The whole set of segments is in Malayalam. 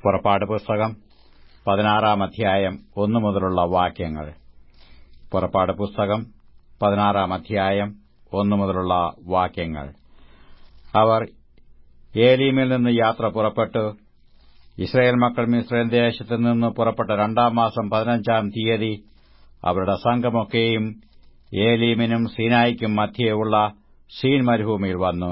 പുറപ്പാട് പുസ്തകം പതിനാറാം അധ്യായം ഒന്നു മുതലുള്ള വാക്യങ്ങൾ പുറപ്പാട് പുസ്തകം പതിനാറാം അധ്യായം ഒന്നു മുതലുള്ള വാക്യങ്ങൾ അവർ ഏലീമിൽ നിന്ന് യാത്ര പുറപ്പെട്ടു ഇസ്രയേൽ മക്കൾ മിസ്രയേൽ ദേശത്തു നിന്ന് പുറപ്പെട്ട രണ്ടാം മാസം പതിനഞ്ചാം തീയതി അവരുടെ സംഘമൊക്കെയും ഏലീമിനും സീനായിക്കും മധ്യേയുള്ള സീൻ മരുഭൂമിയിൽ വന്നു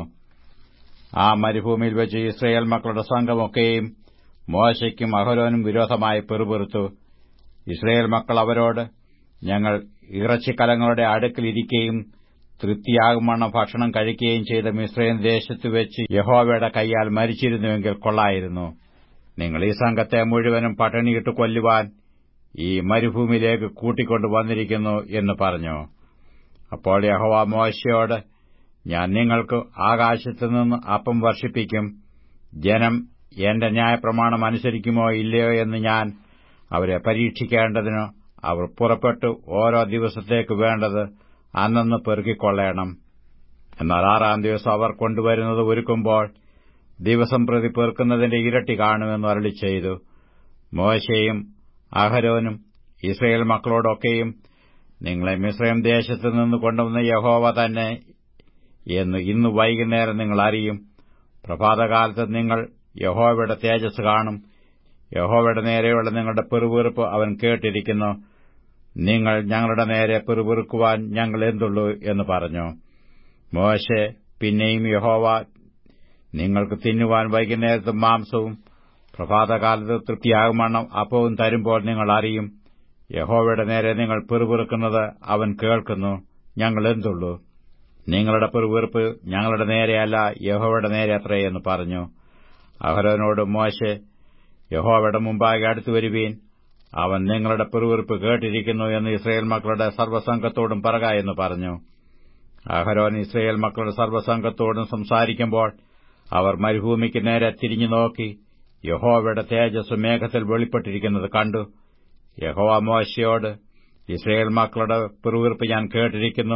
ആ മരുഭൂമിയിൽ വെച്ച് ഇസ്രയേൽ മക്കളുടെ സംഘമൊക്കെയും മോശയ്ക്കും അഹരോനും വിരോധമായി പെറുപെറുത്തു ഇസ്രയേൽ മക്കൾ അവരോട് ഞങ്ങൾ ഇറച്ചിക്കലങ്ങളുടെ അടുക്കിലിരിക്കുകയും തൃപ്തിയാകുമണ്ണം ഭക്ഷണം കഴിക്കുകയും ചെയ്ത മിസ്രയേൽ ദേശത്തു വെച്ച് യഹോവയുടെ കൈയാൽ മരിച്ചിരുന്നുവെങ്കിൽ കൊള്ളായിരുന്നു നിങ്ങൾ ഈ സംഘത്തെ മുഴുവനും പട്ടിണിയിട്ട് കൊല്ലുവാൻ ഈ മരുഭൂമിയിലേക്ക് കൂട്ടിക്കൊണ്ടു വന്നിരിക്കുന്നു എന്ന് പറഞ്ഞു അപ്പോൾ യഹോവ മോശയോട് ഞാൻ നിങ്ങൾക്ക് ആകാശത്തുനിന്ന് അപ്പം വർഷിപ്പിക്കും ജനം എന്റെ ന്യായപ്രമാണം അനുസരിക്കുമോ ഇല്ലയോ എന്ന് ഞാൻ അവരെ പരീക്ഷിക്കേണ്ടതിന് അവർ പുറപ്പെട്ടു ഓരോ ദിവസത്തേക്ക് വേണ്ടത് അന്നന്ന് പെറുക്കിക്കൊള്ളേണം എന്നാൽ ആറാം ദിവസം അവർ കൊണ്ടുവരുന്നത് ഒരുക്കുമ്പോൾ ദിവസം പ്രതി പെറുക്കുന്നതിന്റെ ഇരട്ടി കാണുമെന്ന് അരളി ചെയ്തു മോശയും അഹരോനും ഇസ്രയേൽ മക്കളോടൊക്കെയും നിങ്ങളെ മിസ്രൈം ദേശത്തു നിന്ന് കൊണ്ടുവന്ന യഹോവ തന്നെ എന്ന് ഇന്ന് വൈകുന്നേരം നിങ്ങൾ അറിയും പ്രഭാതകാലത്ത് നിങ്ങൾ യഹോവയുടെ തേജസ് കാണും യഹോവയുടെ നേരെയുള്ള നിങ്ങളുടെ പെറുവെറുപ്പ് അവൻ കേട്ടിരിക്കുന്നു നിങ്ങൾ ഞങ്ങളുടെ നേരെ പെറുപെറുക്കുവാൻ ഞങ്ങൾ എന്തുള്ളൂ എന്ന് പറഞ്ഞു മോശെ പിന്നെയും യഹോവ നിങ്ങൾക്ക് തിന്നുവാൻ വൈകുന്നേരത്ത് മാംസവും പ്രഭാതകാലത്ത് തൃപ്തിയാകുമണ്ണം അപ്പവും തരുമ്പോൾ നിങ്ങൾ അറിയും യഹോവയുടെ നേരെ നിങ്ങൾ പെറുപെറുക്കുന്നത് അവൻ കേൾക്കുന്നു ഞങ്ങൾ എന്തുള്ളൂ നിങ്ങളുടെ പെറുവെറുപ്പ് ഞങ്ങളുടെ നേരെയല്ല യഹോവയുടെ നേരെ അത്രയെന്ന് പറഞ്ഞു അഹരോനോട് മോശെ യഹോവയുടെ മുമ്പാകെ അടുത്തു വരുവീൻ അവൻ നിങ്ങളുടെ പെറുവെറുപ്പ് കേട്ടിരിക്കുന്നു എന്ന് ഇസ്രയേൽ മക്കളുടെ സർവ്വസംഘത്തോടും പറക എന്ന് പറഞ്ഞു അഹരോൻ ഇസ്രയേൽ മക്കളുടെ സർവ്വസംഘത്തോടും സംസാരിക്കുമ്പോൾ അവർ മരുഭൂമിക്ക് നേരെ തിരിഞ്ഞു നോക്കി യഹോവയുടെ തേജസ് മേഘത്തിൽ വെളിപ്പെട്ടിരിക്കുന്നത് കണ്ടു യഹോവ മോശയോട് ഇസ്രയേൽ മക്കളുടെ പെറുവീർപ്പ് ഞാൻ കേട്ടിരിക്കുന്നു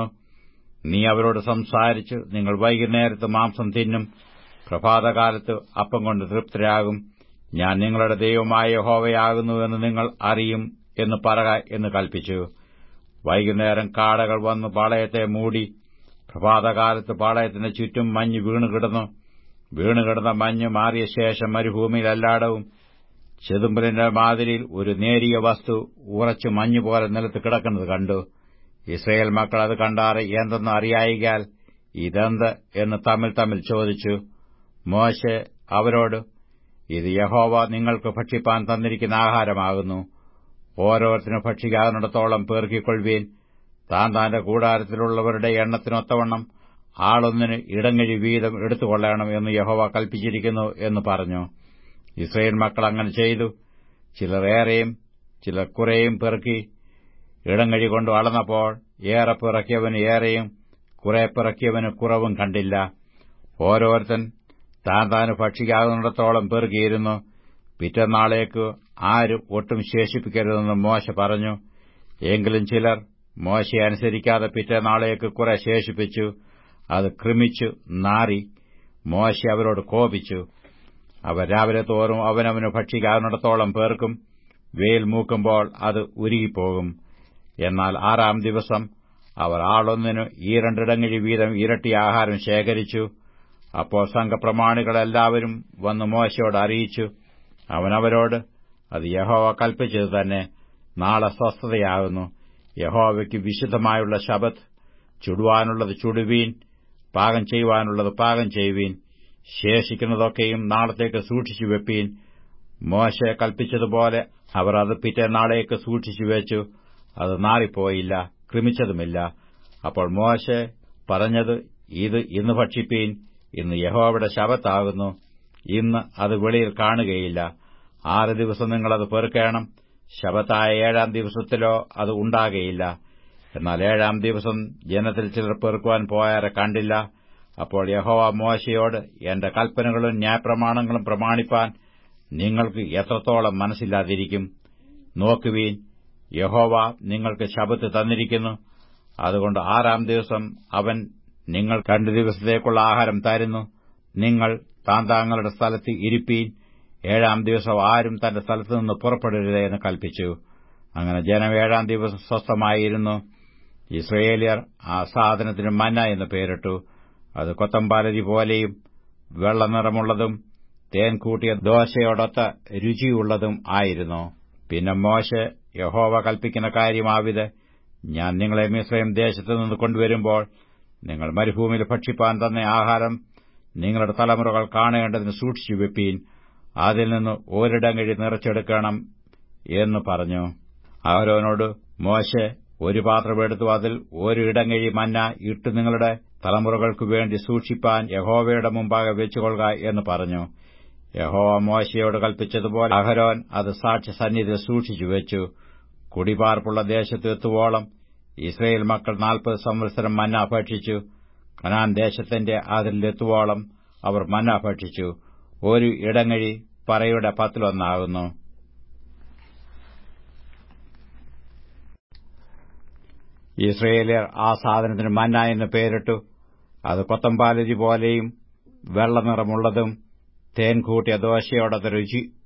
നീ അവരോട് സംസാരിച്ച് നിങ്ങൾ വൈകുന്നേരത്ത് മാംസം തിന്നും പ്രഭാതകാലത്ത് അപ്പം കൊണ്ട് തൃപ്തരാകും ഞാൻ നിങ്ങളുടെ ദൈവമായ യഹോവയാകുന്നുവെന്ന് നിങ്ങൾ അറിയും എന്ന് പറക എന്ന് കൽപ്പിച്ചു വൈകുന്നേരം കാടകൾ വന്ന് പാളയത്തെ മൂടി പ്രഭാതകാലത്ത് പാളയത്തിന് ചുറ്റും മഞ്ഞ് വീണുകിടന്നു വീണുകിടന്ന മഞ്ഞ് മാറിയ ശേഷം മരുഭൂമിയിൽ എല്ലായിടവും ചെതുമ്പലിന്റെ മാതിരിയിൽ ഒരു നേരിയ വസ്തു ഉറച്ചു മഞ്ഞുപോലെ നിലത്ത് കിടക്കുന്നത് കണ്ടു ഇസ്രയേൽ മക്കൾ അത് കണ്ടാറ് എന്തെന്ന് അറിയായികാൽ ഇതെന്ത് എന്ന് തമ്മിൽ തമ്മിൽ ചോദിച്ചു മോശെ അവരോട് ഇത് യഹോവ നിങ്ങൾക്ക് ഭക്ഷിപ്പാൻ തന്നിരിക്കുന്ന ആഹാരമാകുന്നു ഓരോരുത്തരും ഭക്ഷിക്കാവുന്നിടത്തോളം പേർക്കിക്കൊള്ളുവീൻ താൻ താന്റെ കൂടാരത്തിലുള്ളവരുടെ എണ്ണത്തിനൊത്തവണ്ണം ആളൊന്നിന് ഇടങ്ങഴി വീതം എടുത്തുകൊള്ളണം എന്ന് യഹോവ കൽപ്പിച്ചിരിക്കുന്നു എന്ന് പറഞ്ഞു ഇസ്രയേൽ മക്കൾ അങ്ങനെ ചെയ്തു ചിലർ ഏറെയും ചിലർ കുറേയും പെറുക്കി ഇടങ്ങഴി കൊണ്ട് അളന്നപ്പോൾ ഏറെ പിറക്കിയവന് ഏറെയും കുറെ പിറക്കിയവന് കുറവും കണ്ടില്ല ഓരോരുത്തൻ താൻ താന് ഭക്ഷിക്കാവുന്നിടത്തോളം പെറുകിയിരുന്നു പിറ്റന്നാളേക്ക് ആരും ഒട്ടും ശേഷിപ്പിക്കരുതെന്ന് മോശ പറഞ്ഞു എങ്കിലും ചിലർ മോശയെ അനുസരിക്കാതെ പിറ്റേനാളേക്ക് കുറെ ശേഷിപ്പിച്ചു അത് ക്രമിച്ചു നാറി മോശ അവരോട് കോപിച്ചു അവർ രാവിലെ തോറും അവനവന് ഭക്ഷിക്കാവുന്നിടത്തോളം പേർക്കും വെയിൽ മൂക്കുമ്പോൾ അത് ഉരുകിപ്പോകും എന്നാൽ ആറാം ദിവസം അവർ ആളൊന്നിനു ഈ രണ്ടിടങ്ങഴി വീതം ഇരട്ടി ആഹാരം ശേഖരിച്ചു അപ്പോൾ സംഘപ്രമാണികളെല്ലാവരും വന്ന് മോശയോട് അറിയിച്ചു അവനവരോട് അത് യഹോവ കൽപ്പിച്ചത് തന്നെ നാളെ സ്വസ്ഥതയാകുന്നു യഹോവയ്ക്ക് വിശുദ്ധമായുള്ള ശബത്ത് ചുടുവാനുള്ളത് ചുടുവീൻ പാകം ചെയ്യുവാനുള്ളത് പാകം ചെയ്യുവീൻ ശേഷിക്കുന്നതൊക്കെയും നാളത്തേക്ക് സൂക്ഷിച്ചു വെപ്പീൻ മോശ കൽപ്പിച്ചതുപോലെ അവർ അത് പിറ്റേനാളേക്ക് സൂക്ഷിച്ചു വെച്ചു അത് നാറിപ്പോയില്ല ക്രമിച്ചതുമില്ല അപ്പോൾ മോശ പറഞ്ഞത് ഇത് ഇന്ന് ഭക്ഷിപ്പീൻ ഇന്ന് യഹോവയുടെ ശബത്താകുന്നു ഇന്ന് അത് വെളിയിൽ കാണുകയില്ല ആറ് ദിവസം നിങ്ങളത് പെറുക്കേണം ശബത്തായ ഏഴാം ദിവസത്തിലോ അത് ഉണ്ടാകയില്ല എന്നാൽ ഏഴാം ദിവസം ജനത്തിൽ ചിലർ പെറുക്കുവാൻ പോയാറെ കണ്ടില്ല അപ്പോൾ യഹോവ മോശയോട് എന്റെ കൽപ്പനകളും ന്യായപ്രമാണങ്ങളും പ്രമാണിപ്പാൻ നിങ്ങൾക്ക് എത്രത്തോളം മനസ്സില്ലാതിരിക്കും നോക്കുവീൻ യഹോവ നിങ്ങൾക്ക് ശബത്ത് തന്നിരിക്കുന്നു അതുകൊണ്ട് ആറാം ദിവസം അവൻ നിങ്ങൾ രണ്ടു ദിവസത്തേക്കുള്ള ആഹാരം തരുന്നു നിങ്ങൾ താന്താങ്ങളുടെ സ്ഥലത്ത് ഇരിപ്പീൻ ഏഴാം ദിവസം ആരും തന്റെ സ്ഥലത്തുനിന്ന് പുറപ്പെടരുത് എന്ന് കൽപ്പിച്ചു അങ്ങനെ ജനം ഏഴാം ദിവസം സ്വസ്ഥമായിരുന്നു ഇസ്രയേലിയർ ആ സാധനത്തിന് മന്ന എന്ന് പേരിട്ടു അത് കൊത്തമ്പാലരി പോലെയും വെള്ളനിറമുള്ളതും തേൻ കൂട്ടിയ ദോശയോടൊത്ത രുചിയുള്ളതും ആയിരുന്നു പിന്നെ മോശെ യഹോവ കൽപ്പിക്കുന്ന കാര്യമാവിത് ഞാൻ നിങ്ങളെ മിശ്രയം ദേശത്തു നിന്ന് കൊണ്ടുവരുമ്പോൾ നിങ്ങൾ മരുഭൂമിയിൽ ഭക്ഷിപ്പാൻ തന്ന ആഹാരം നിങ്ങളുടെ തലമുറകൾ കാണേണ്ടതിന് സൂക്ഷിച്ചു വെപ്പീൻ അതിൽ നിന്ന് ഒരിടങ്ങഴി നിറച്ചെടുക്കണം എന്ന് പറഞ്ഞു അവരോനോട് മോശെ ഒരു പാത്രമെടുത്തു അതിൽ ഒരു ഇടങ്ങഴി മന്ന ഇട്ട് നിങ്ങളുടെ തലമുറകൾക്കു വേണ്ടി സൂക്ഷിപ്പാൻ യഹോവയുടെ മുമ്പാകെ വെച്ചുകൊള്ളുക എന്ന് പറഞ്ഞു യഹോവ മോശയോട് കൽപ്പിച്ചതുപോലെ അഹരോൻ അത് സാക്ഷ്യ സന്നിധിയിൽ സൂക്ഷിച്ചു വെച്ചു കുടിപാർപ്പുള്ള ദേശത്ത് എത്തുവോളം ഇസ്രയേൽ മക്കൾ നാൽപ്പത് സംവത്സരം മന്ന ഭക്ഷിച്ചു കനാൻ ദേശത്തിന്റെ അതിലെത്തുവോളം അവർ മന്ന ഭക്ഷിച്ചു ഒരു ഇടങ്ങഴി പറയുടെ പത്തിലൊന്നാകുന്നു ഇസ്രയേലിയർ ആ സാധനത്തിന് മന്ന എന്ന് പേരിട്ടു അത് കൊത്തമ്പാലരി പോലെയും വെള്ളനിറമുള്ളതും തേൻ കൂട്ടിയ ദോശയോടൊത്ത രുചി